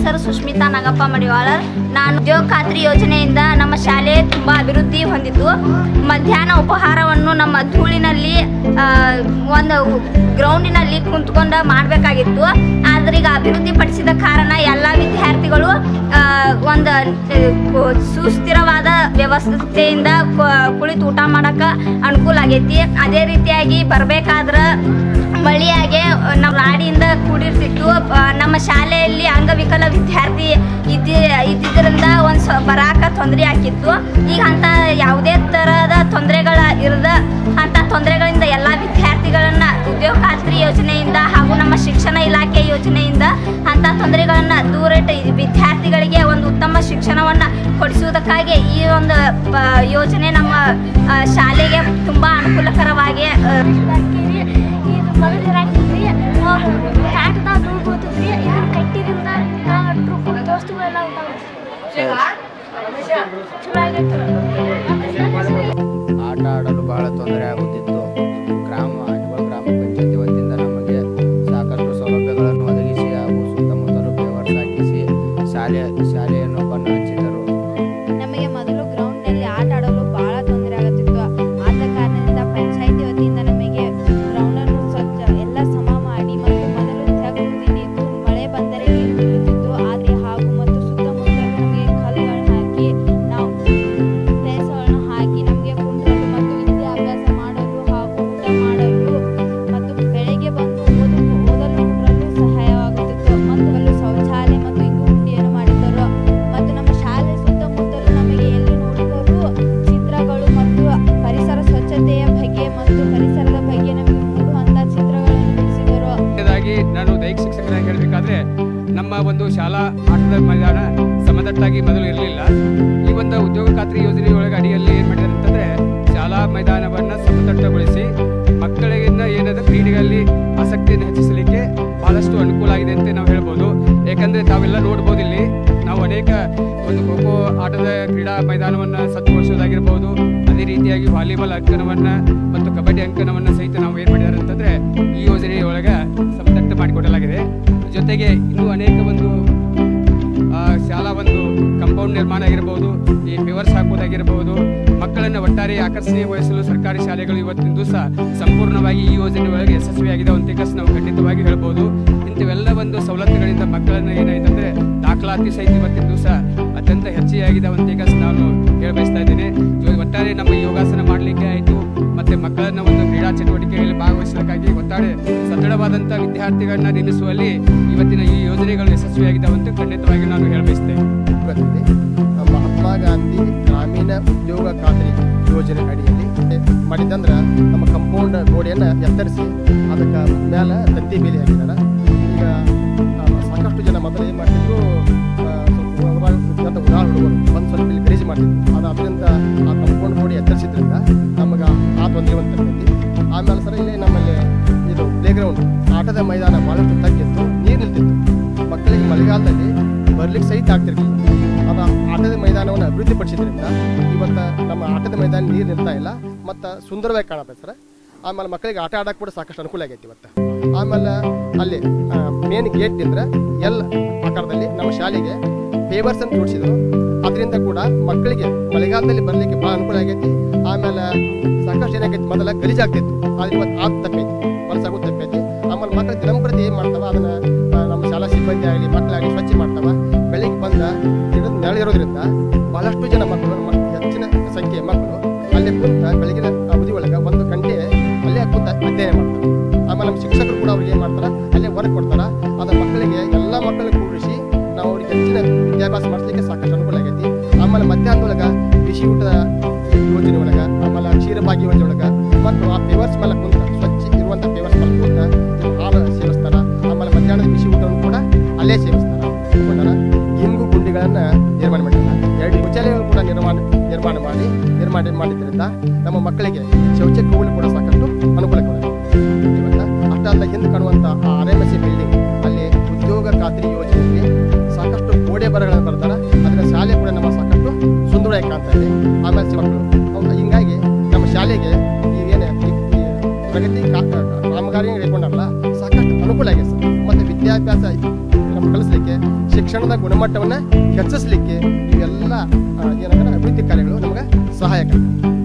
ಹೆಸರು ಸುಷ್ಮಿತಾ ನಾಗಪ್ಪ ಮಡಿವಾಳರ್ ನಾನು ಉದ್ಯೋಗ ಖಾತ್ರಿ ಯೋಜನೆಯಿಂದ ನಮ್ಮ ಶಾಲೆ ತುಂಬ ಅಭಿವೃದ್ಧಿ ಹೊಂದಿತ್ತು ಮಧ್ಯಾಹ್ನ ಉಪಹಾರವನ್ನು ನಮ್ಮ ಧೂಳಿನಲ್ಲಿ ಆ, ಒಂದು ಗ್ರೌಂಡಿನಲ್ಲಿ ಕುಂತ್ಕೊಂಡು ಮಾಡಬೇಕಾಗಿತ್ತು ಆದ್ರೆ ಈಗ ಅಭಿವೃದ್ಧಿ ಪಡಿಸಿದ ಕಾರಣ ಎಲ್ಲ ವಿದ್ಯಾರ್ಥಿಗಳು ಆ, ಒಂದು ಆ, ಸುಸ್ಥಿರವಾದ ವ್ಯವಸ್ಥೆಯಿಂದ ಕು- ಕುಳಿತು ಊಟ ಮಾಡಕ್ಕೆ ಅನುಕೂಲ ಆಗೈತಿ ಅದೇ ರೀತಿಯಾಗಿ ಬರಬೇಕಾದ್ರೆ ಮಳೆಯಾಗೆ ನಾವು ರಾಡಿಯಿಂದ ಕೂಡಿರ್ತಿತ್ತು ಆ, ನಮ್ಮ ಶಾಲೆಯಲ್ಲಿ ಅಂಗವಿಕಲ ವಿದ್ಯಾರ್ಥಿ ಇದ್ದಿ ಇದ್ದಿದ್ದರಿಂದ ಒಂದು ಸ್ವ ಬರಾಕ ತೊಂದರೆ ಆಕಿತ್ತು ಈಗ ಅಂತ ಯಾವುದೇ ಥರದ ತೊಂದರೆಗಳ ಇರದ ಅಂಥ ತೊಂದರೆಗಳಿಂದ ಎಲ್ಲ ವಿದ್ಯಾರ್ಥಿಗಳನ್ನ ಉದ್ಯೋಗ ಖಾತ್ರಿ ಯೋಜನೆಯಿಂದ ಹಾಗೂ ನಮ್ಮ ಶಿಕ್ಷಣ ಇಲಾಖೆ ಯೋಜನೆಯಿಂದ ಅಂಥ ತೊಂದರೆಗಳನ್ನು ದೂರಿಟ್ಟು ಈ ವಿದ್ಯಾರ್ಥಿಗಳಿಗೆ ಒಂದು ಉತ್ತಮ ಶಿಕ್ಷಣವನ್ನು ಕೊಡಿಸುವುದಕ್ಕಾಗಿ ಈ ಒಂದು ಆ, ಯೋಜನೆ ನಮ್ಮ ಆ, ಶಾಲೆಗೆ ತುಂಬ ಅನುಕೂಲಕರವಾಗಿ ಆ, ಇದು ಮೊದಲು ಇರಾಕಿದ್ರಿ ಕಾಟದಾಗ ಧೂಳು ಬೀಳ್ತಿದ್ರಿ ಇದನ್ನ ಕಟ್ಟಿದಿಂದ ನಾವು ದೋಸ್ತುಗಳೆಲ್ಲ ಚಲೋ ಆಗೈತೆ ಆಟ ಆಡಲು ಬಹಳ ತೊಂದರೆ ಆಗುತ್ತಿತ್ತು ಗ್ರಾಮ ಅಜ್ಬಲ್ ಗ್ರಾಮ ಪಂಚಾಯತಿ ವತಿಯಿಂದ ನಮಗೆ ಸಾಕಷ್ಟು ಸೌಲಭ್ಯಗಳನ್ನು ಒದಗಿಸಿ ಹಾಗೂ ಸುತ್ತಮುತ್ತಲು ಬೇವರ್ಸ್ ಹಾಕಿಸಿ ಶಾಲೆ ಶಾಲೆಯನ್ನು ಬಣ್ಣ ಹಚ್ಚಿದರು ನಮಗೆ ಮೊದಲು ಗ್ರೌಂಡ್ನಲ್ಲಿ ಆಟ ಆಡಲು ಬಹಳ ತೊಂದರೆ ಆಗುತ್ತಿತ್ತು ಆದ ಕಾರಣದಿಂದ ಪಂಚಾಯಿತಿ ವತಿಯಿಂದ ನಮಗೆ ಗ್ರೌಂಡನ್ನು ಸ್ವಚ್ಛ ಎಲ್ಲ ಸಮ ಮಾಡಿ ಮತ್ತು ಮೊದಲು ತೆಗೆದು ಹಿಡಿದು ಮಳೆ ಬಂದರೆ ನೀರು ಬೀಳುತ್ತಿತ್ತು ಆದರೆ ಹಾಗೂ ಮತ್ತು ಸುತ್ತಮುತ್ತಲು ನಮಗೆ ಕಲ್ಲುಗಳನ್ನು ಹಾಕಿ ನಾವು ಟೈಲ್ಸ್ಗಳನ್ನು ಹಾಕಿ ನಮಗೆ ಕುಂಡ್ರಲು ಮತ್ತು ವಿದ್ಯಾಭ್ಯಾಸ ಮಾಡಲು ಹಾಗೂ ಊಟ ಮಾಡಲು ಮತ್ತು ಬೆಳಗ್ಗೆ ಬಂದು ಓದು ಓದಲು ಕುಂಡ್ರಲು ಸಹಾಯವಾಗುತ್ತಿತ್ತು ಮತ್ತು ಅಲ್ಲಿ ಶೌಚಾಲಯ ಮತ್ತು ಇಂಗು ಗುಂಡಿಯನ್ನು ಮಾಡಿದ್ದರು ಮತ್ತು ನಮ್ಮ ಶಾಲೆ ಸುತ್ತಮುತ್ತಲು ನಮಗೆ ಎಲ್ಲಿ ನೋಡಿದರೂ ಚಿತ್ರಗಳು ಮತ್ತು ಪರಿಸರ ಸ್ವಚ್ಛತೆಯ ಬಗ್ಗೆ ಮತ್ತು ಪರಿಸರದ ಬಗ್ಗೆ ನಮಗೆ ಮೂಡುವಂಥ ಚಿತ್ರಗಳನ್ನು ಬಿಡಿಸಿದರು ಮೊದಲನೇದಾಗಿ ನಾನು ದೈಹಿಕ ಶಿಕ್ಷಕರಾಗಿ ಹೇಳಬೇಕಾದ್ರೆ ನಮ್ಮ ಒಂದು ಶಾಲಾ ಆಟದ ಮೈದಾನ ಸಮತಟ್ಟಾಗಿ ಮೊದಲು ಇರಲಿಲ್ಲ ಈ ಒಂದು ಉದ್ಯೋಗ ಖಾತ್ರಿ ಯೋಜನೆ ಒಳಗೆ ಅಡಿಯಲ್ಲಿ ಏನು ಮಾಡಿದ್ದಾರೆ ಅಂತಂದ್ರೆ ಶಾಲಾ ಮೈದಾನವನ್ನು ಸಮತಟ್ಟಗೊಳಿಸಿ ಮಕ್ಕಳಿಗಿಂದ ಏನಾದ ಕ್ರೀಡೆಗಳಲ್ಲಿ ಆಸಕ್ತಿಯನ್ನು ಹೆಚ್ಚಿಸಲಿಕ್ಕೆ ಬಹಳಷ್ಟು ಅನುಕೂಲ ಆಗಿದೆ ಅಂತ ನಾವು ಹೇಳ್ಬೋದು ಯಾಕಂದ್ರೆ ತಾವೆಲ್ಲ ನೋಡ್ಬೋದು ಇಲ್ಲಿ ನಾವು ಅನೇಕ ಒಂದು ಖೋ ಖೋ ಆಟದ ಕ್ರೀಡಾ ಮೈದಾನವನ್ನು ಸಜ್ಜುಗೊಳಿಸೋದಾಗಿರ್ಬೋದು ಅದೇ ರೀತಿಯಾಗಿ ವಾಲಿಬಾಲ್ ಅಂಕಣವನ್ನು ಮತ್ತು ಕಬಡ್ಡಿ ಅಂಕಣವನ್ನು ಸಹಿತ ನಾವು ಏನು ಮಾಡಿದ್ದಾರೆ ಅಂತಂದ್ರೆ ಈ ಯೋಜನೆಯೊಳಗೆ ಸಮತಟ್ಟು ಮಾಡಿಕೊಡಲಾಗಿದೆ ಜೊತೆಗೆ ಇನ್ನೂ ಅನೇಕ ಒಂದು ಆ, ಶಾಲಾ ಒಂದು ಕಂಪೌಂಡ್ ನಿರ್ಮಾಣ ಆಗಿರ್ಬೋದು ಈ ಪೇವರ್ಸ್ ಹಾಕೋದಾಗಿರ್ಬೋದು ಮಕ್ಕಳನ್ನು ಒಟ್ಟಾರೆ ಆಕರ್ಷಣೀಯಗೊಳಿಸಲು ಸರ್ಕಾರಿ ಶಾಲೆಗಳು ಇವತ್ತಿನ ದಿವಸ ಸಂಪೂರ್ಣವಾಗಿ ಈ ಯೋಜನೆ ಒಳಗೆ ಯಶಸ್ವಿಯಾಗಿದೆ ಅಂತ ಕಸ್ ನಾವು ಖಂಡಿತವಾಗಿ ಹೇಳ್ಬೋದು ಇಂಥವೆಲ್ಲ ಒಂದು ಸವಲತ್ತುಗಳಿಂದ ಮಕ್ಕಳನ್ನ ಏನಾಯ್ತಂದ್ರೆ ದಾಖಲಾತಿ ಸಹಿತ ಇವತ್ತಿನ ದಿವಸ ಅತ್ಯಂತ ಹೆಚ್ಚಿಯಾಗಿದೆ ಅಂತ ಕಸ್ ನಾನು ಹೇಳಬಯಸ್ತಾ ಇದ್ದೇನೆ ಜೊ- ಒಟ್ಟಾರೆ ನಮ್ಮ ಯೋಗಾಸನ ಮಾಡಲಿಕ್ಕೆ ಆಯಿತು ಮತ್ತೆ ಮಕ್ಕಳನ್ನ ಒಂದು ಕ್ರೀಡಾ ಚಟುವಟಿಕೆಯಲ್ಲಿ ಭಾಗವಹಿಸಲಿಕ್ಕಾಗಿ ಒಟ್ಟಾರೆ ಸದೃಢವಾದಂಥ ವಿದ್ಯಾರ್ಥಿಗಳನ್ನ ನಿರ್ಮಿಸುವಲ್ಲಿ ಇವತ್ತಿನ ಈ ಯೋಜನೆಗಳು ಯಶಸ್ವಿಯಾಗಿದ್ದಾವೆ ಅಂತ ಖಂಡಿತವಾಗಿ ನಾನು ಹೇಳಬಯಸ್ತೇನೆ ಯುಗದಲ್ಲಿ ಮಹಾತ್ಮ ಗಾಂಧಿ ಗ್ರಾಮೀಣ ಉದ್ಯೋಗ ಖಾತ್ರಿ ಯೋಜನೆ ಅಡಿಯಲ್ಲಿ ಮಾಡಿದಂದ್ರೆ ನಮ್ಮ ಕಂಪೌಂಡ್ ಗೋಡೆಯನ್ನು ಎತ್ತರಿಸಿ ಅದಕ್ಕೆ ಮೇಲೆ ತಂತಿ ಬೇಲಿ ಹಾಕಿದ್ದಾರೆ ಈಗ ಆ, ಸಾಕಷ್ಟು ಜನ ಮೊದಲು ಏನು ಮಾಡ್ತಿದ್ರು ಆ, ಸ್ವಲ್ಪ ಊರಾಗ ಇದ್ದಂಥ ಉಡಾಳ ಹುಡುಗರು ಬಂದು ಸ್ವಲ್ಪ ಇಲ್ಲಿ ಗಲೀಜು ಮಾಡ್ತಿದ್ರು ಅದು ಅದರಿಂದ ಆ ಕಂಪೌಂಡ್ ಗೋಡೆ ಎತ್ತರಿಸಿದ್ರಿಂದ ನಮಗೆ ಆ ತೊಂದರೆ ಒಂದು ತಪ್ಪೈತಿ ಆಮೇಲೆ ಸರ್ ಇಲ್ಲಿ ನಮ್ಮಲ್ಲಿ ಇದು ಪ್ಲೇಗ್ರೌಂಡ್ ಆಟದ ಮೈದಾನ ಭಾಳಷ್ಟು ತಗ್ಗಿತ್ತು ನೀರು ನಿಲ್ತಿತ್ತು ಮಕ್ಕಳಿಗೆ ಮಳೆಗಾಲದಲ್ಲಿ ಬರ್ಲಿಕ್ಕೆ ಸಹಿತ ಆಗ್ತಿರ್ಲಿಲ್ಲ ಅದು ಆಟದ ಮೈದಾನವನ್ನು ಅಭಿವೃದ್ಧಿಪಡಿಸಿದ್ರಿಂದ ಇವತ್ತು ನಮ್ಮ ಆಟದ ಮೈದಾನ ನೀರು ನಿಲ್ತಾ ಇಲ್ಲ ಮತ್ತು ಸುಂದರವಾಗಿ ಕಾಣತ್ತೆ ಸರ್ ಆಮೇಲೆ ಮಕ್ಕಳಿಗೆ ಆಟ ಆಡಕ್ಕೆ ಕೂಡ ಸಾಕಷ್ಟು ಅನುಕೂಲ ಆಗೈತಿ ಇವತ್ತು ಆಮೇಲೆ ಅಲ್ಲಿ ಮೇನ್ ಗೇಟ್ ನಿಂದ್ರೆ ಎಲ್ ಆಕಾರದಲ್ಲಿ ನಮ್ಮ ಶಾಲೆಗೆ ಪೇವರ್ಸ್ ಅಂತ ಜೋಡಿಸಿದ್ರು ಅದರಿಂದ ಕೂಡ ಮಕ್ಕಳಿಗೆ ಮಳೆಗಾಲದಲ್ಲಿ ಬರಲಿಕ್ಕೆ ಭಾಳ ಅನುಕೂಲ ಆಗೈತಿ ಆಮೇಲೆ ಸಾಕಷ್ಟು ಏನಾಗೈತಿ ಮೊದಲ ಗಲೀಜಾಗ್ತಿತ್ತು ಆದ್ರೆ ಇವತ್ತು ಆದ ತಪ್ಪೈತಿ ಬಳಸಾಗೋದು ತಪ್ಪೈತಿ ಆಮೇಲೆ ಮಕ್ಕಳು ದಿನಂಪ್ರತಿ ಏನು ಮಾಡ್ತಾವ ಅದನ್ನ ಆ, ನಮ್ಮ ಶಾಲಾ ಸಿಬ್ಬಂದಿ ಆಗಲಿ ಮಕ್ಕಳಾಗಲಿ ಸ್ವಚ್ಛ ಮಾಡ್ತಾವ ಬೆಳಿಗ್ಗೆ ಬಂದ ಗಿಡದ ನೆರಳು ಇರೋದ್ರಿಂದ ಬಹಳಷ್ಟು ಜನ ಮಕ್ಕಳು ನಮ್ಮ ಹೆಚ್ಚಿನ ಸಂಖ್ಯೆಯ ಮಕ್ಕಳು ಅಲ್ಲಿ ಕುಂತ ಬೆಳಗಿನ ಅವಧಿ ಒಳಗೆ ಒಂದು ಗಂಟೆ ಅಲ್ಲೇ ಕುಂತ ಅಧ್ಯಯನ ಮಾಡ್ತಾರೆ ಆಮೇಲೆ ನಮ್ಮ ಶಿಕ್ಷಕರು ಕೂಡ ಅವ್ರಿಗೆ ಏನು ಮಾಡ್ತಾರೆ ಅಲ್ಲೇ ವರ್ಕ್ ಕೊಡ್ತಾರ ಅದ ಮಕ್ಕಳಿಗೆ ಎಲ್ಲ ಮಕ್ಕಳನ್ನ ಕೂಡಿಸಿ ನಾವು ಅವ್ರಿಗೆ ಹೆಚ್ಚಿನ ವಿದ್ಯಾಭ್ಯಾಸ ಮಾಡಿಸ್ಲಿಕ್ಕೆ ಸಾಕಷ್ಟು ಅನುಕೂಲ ಆಗೈತಿ ಆಮೇಲೆ ಮಧ್ಯಾಹ್ನದೊಳಗೆ ಬಿಸಿ ಊಟದ ಯೋಜನೆ ಒಳಗೆ ಆಮೇಲೆ ಕ್ಷೀರಭಾಗ್ಯ ಯೋಜನೆ ಒಳಗೆ ಮತ್ತು ಆ ಪೇವರ್ಸ್ ಮೇಲೆ ಕುಂತ ಸ್ವಚ್ಛ ಇರುವಂಥ ಪೇವರ್ಸ್ ಮೇಲೆ ಕುಂತ ಇವ್ರು ಹಾಲು ಸೇವಿಸ್ತಾರ ಆಮೇಲೆ ಮಧ್ಯಾಹ್ನದ ಬಿಸಿ ಊಟವನ್ನು ಕೂಡ ಅಲ್ಲೇ ಸೇವಿಸ್ತಾರ ತಗೊಂಡಾರ ಇಂಗು ಗುಂಡಿಗಳನ್ನು ನಿರ್ಮಾಣ ಮಾಡಿದ್ದಾರೆ ಎರಡು ಶೌಚಾಲಯಗಳು ಕೂಡ ನಿರ್ಮಾಣ ನಿರ್ಮಾಣ ಮಾಡಿ ನಿರ್ಮಾಣ ಮಾಡಿದ್ರಿಂದ ನಮ್ಮ ಮಕ್ಕಳಿಗೆ ಶೌಚಕ್ಕೆ ಹೋಗಲು ಕೂಡ ಸಾಕಷ್ಟು ಅನುಕೂಲ ಇವತ್ತ ಅಷ್ಟಲ್ಲ ಹಿಂದೆ ಕಾಣುವಂಥ ಆ R M S C building ಅಲ್ಲಿ ಉದ್ಯೋಗ ಖಾತ್ರಿ ಯೋಜನೆಯಲ್ಲಿ ಸಾಕಷ್ಟು ಗೋಡೆ ಬರಗಳನ್ನು ಬರ್ತಾರೆ ಅದರ ಶಾಲೆ ಕೂಡ ನಮ್ಮ ಸಾಕಷ್ಟು ಸುಂದರವಾಗಿ ಕಾಣ್ತಾ ಇದೆ ಆಮೇಲೆ ಸಿ- ಮಕ್ಕಳು ಹೌದು, ಹಿಂಗಾಗಿ ನಮ್ಮ ಶಾಲೆಗೆ ಈಗೇನು ಈ- ಈ ಪ್ರಗತಿ ಕಾ- ಕಾಮಗಾರಿ ಕೈಗೊಂಡಾರಲ್ಲ ಸಾಕಷ್ಟು ಅನುಕೂಲ ಆಗಿದೆ ಸರ್ ಮತ್ತು ವಿದ್ಯಾಭ್ಯಾಸ ನಮ್ಮ ಕಲಿಸ್ಲಿಕ್ಕೆ ಶಿಕ್ಷಣದ ಗುಣಮಟ್ಟವನ್ನು ಹೆಚ್ಚಿಸಲಿಕ್ಕೆ ಇವೆಲ್ಲ ಆ, ಏನಂದ್ರೆ ಅಭಿವೃದ್ಧಿ ಕಾರ್ಯಗಳು ನಮಗೆ ಸಹಾಯಕ